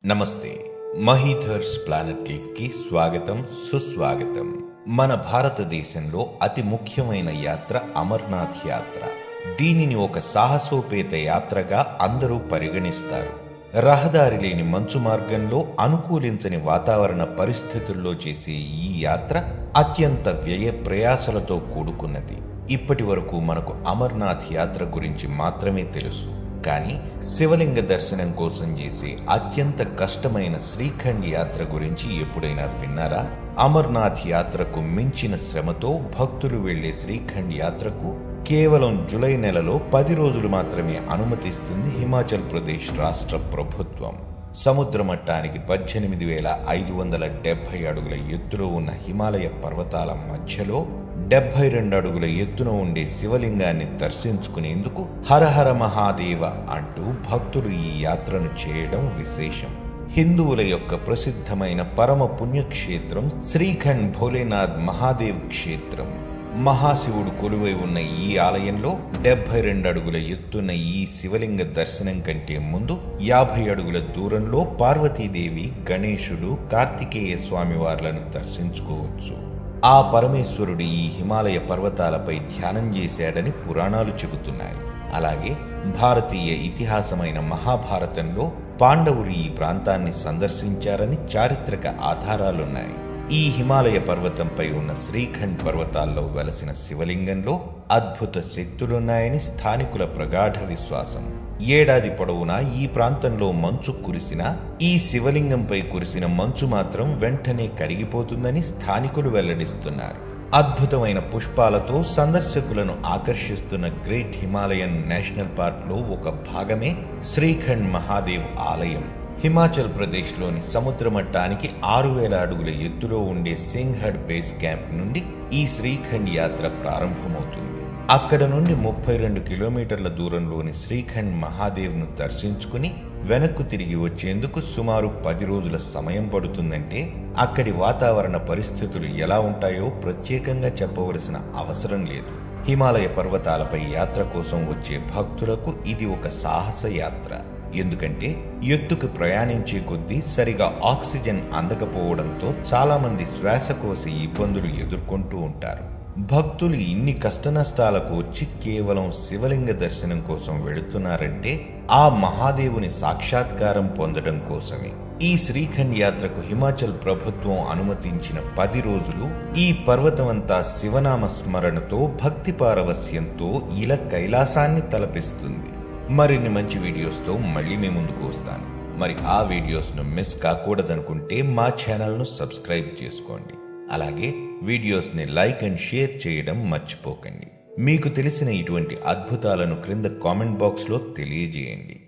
నమస్తే మహీధర్స్ planet leaf కి స్వాగతం సుస్వాగతం మన భారతదేశంలో అతి ముఖ్యమైన యాత్ర అమర్నాథ్ యాత్ర దీనిని ఒక సాహసోపేత యాత్రగా అందరూ పరిగణిస్తారు రహదారి లేని మంచు మార్గంలో అనుకూలించని వాతావరణ పరిస్థితుల్లో చేసే ఈ యాత్ర అత్యంత వ్యయ ప్రయాసలతో కూడుకున్నది ఇప్పటి వరకు మనకు అమర్నాథ్ యాత్ర గురించి మాత్రమే తెలుసు కానీ శివలింగ దర్శనం కోసం చేసే అత్యంత కష్టమైన శ్రీఖండ్ యాత్ర గురించి ఎప్పుడైనా విన్నారా అమర్నాథ్ యాత్రకు మించిన శ్రమతో భక్తులు వెళ్లే శ్రీఖండ్ యాత్రకు కేవలం జులై నెలలో పది రోజులు మాత్రమే అనుమతిస్తుంది హిమాచల్ ప్రదేశ్ రాష్ట్ర ప్రభుత్వం సముద్ర మట్టానికి పద్దెనిమిది వేల ఐదు వందల డెబ్బై అడుగుల ఎత్తులో ఉన్న హిమాలయ పర్వతాల మధ్యలో డెబ్బై రెండు అడుగుల ఎత్తున ఉండే శివలింగాన్ని దర్శించుకునేందుకు హరహర మహాదేవ అంటూ భక్తులు ఈ యాత్రను చేయడం విశేషం హిందువుల యొక్క ప్రసిద్ధమైన పరమ పుణ్యక్షేత్రం శ్రీఖండ్ భోలేనాథ్ మహాదేవ్ క్షేత్రం మహాశివుడు కొలువై ఉన్న ఈ ఆలయంలో డెబ్బై రెండు అడుగుల ఎత్తున్న ఈ శివలింగ దర్శనం కంటే ముందు యాభై అడుగుల దూరంలో పార్వతీదేవి గణేశుడు కార్తికేయ స్వామివార్లను దర్శించుకోవచ్చు ఆ పరమేశ్వరుడు ఈ హిమాలయ పర్వతాలపై ధ్యానం చేశాడని పురాణాలు చెబుతున్నాయి అలాగే భారతీయ ఇతిహాసమైన మహాభారతంలో పాండవులు ఈ ప్రాంతాన్ని సందర్శించారని చారిత్రక ఆధారాలున్నాయి ఈ హిమాలయ పర్వతంపై ఉన్న శ్రీఖండ్ పర్వతాల్లో వెలసిన శివలింగంలో అద్భుత శక్తులున్నాయని స్థానికుల ప్రగాఢ విశ్వాసం ఏడాది పొడవునా ఈ ప్రాంతంలో మంచు కురిసినా ఈ శివలింగంపై కురిసిన మంచు మాత్రం వెంటనే కరిగిపోతుందని స్థానికులు వెల్లడిస్తున్నారు అద్భుతమైన పుష్పాలతో సందర్శకులను ఆకర్షిస్తున్న గ్రేట్ హిమాలయన్ నేషనల్ పార్క్లో ఒక భాగమే శ్రీఖండ్ మహాదేవ్ ఆలయం హిమాచల్ ప్రదేశ్లోని సముద్ర మట్టానికి ఆరు వేల అడుగుల ఎత్తులో ఉండే సింగ్హడ్ బేస్ క్యాంప్ నుండి ఈ శ్రీఖండ్ యాత్ర ప్రారంభమవుతుంది అక్కడ నుండి ముప్పై రెండు కిలోమీటర్ల దూరంలోని శ్రీఖండ్ మహాదేవ్ను దర్శించుకుని వెనక్కు తిరిగి వచ్చేందుకు సుమారు పది రోజుల సమయం పడుతుందంటే అక్కడి వాతావరణ పరిస్థితులు ఎలా ఉంటాయో ప్రత్యేకంగా చెప్పవలసిన అవసరం లేదు హిమాలయ పర్వతాలపై యాత్ర కోసం వచ్చే భక్తులకు ఇది ఒక సాహస యాత్ర ఎందుకంటే ఎత్తుకు ప్రయాణించే కొద్దీ సరిగా ఆక్సిజన్ అందకపోవడంతో చాలా మంది శ్వాసకోశ ఇబ్బందులు ఎదుర్కొంటూ ఉంటారు భక్తులు ఇన్ని కష్టనష్టాలకు వచ్చి కేవలం శివలింగ దర్శనం కోసం వెళుతున్నారంటే ఆ మహాదేవుని సాక్షాత్కారం పొందడం కోసమే ఈ శ్రీఖండ్ యాత్రకు హిమాచల్ ప్రభుత్వం అనుమతించిన పది రోజులు ఈ పర్వతమంతా శివనామ స్మరణతో భక్తి పారవస్యంతో ఇలా కైలాసాన్ని తలపిస్తుంది మరిన్ని మంచి వీడియోస్తో మళ్ళీ మీ ముందుకు వస్తాను మరి ఆ వీడియోస్ను మిస్ కాకూడదనుకుంటే మా ఛానల్ను సబ్స్క్రైబ్ చేసుకోండి అలాగే వీడియోస్ని లైక్ అండ్ షేర్ చేయడం మర్చిపోకండి మీకు తెలిసిన ఇటువంటి అద్భుతాలను క్రింద కామెంట్ బాక్స్లో తెలియజేయండి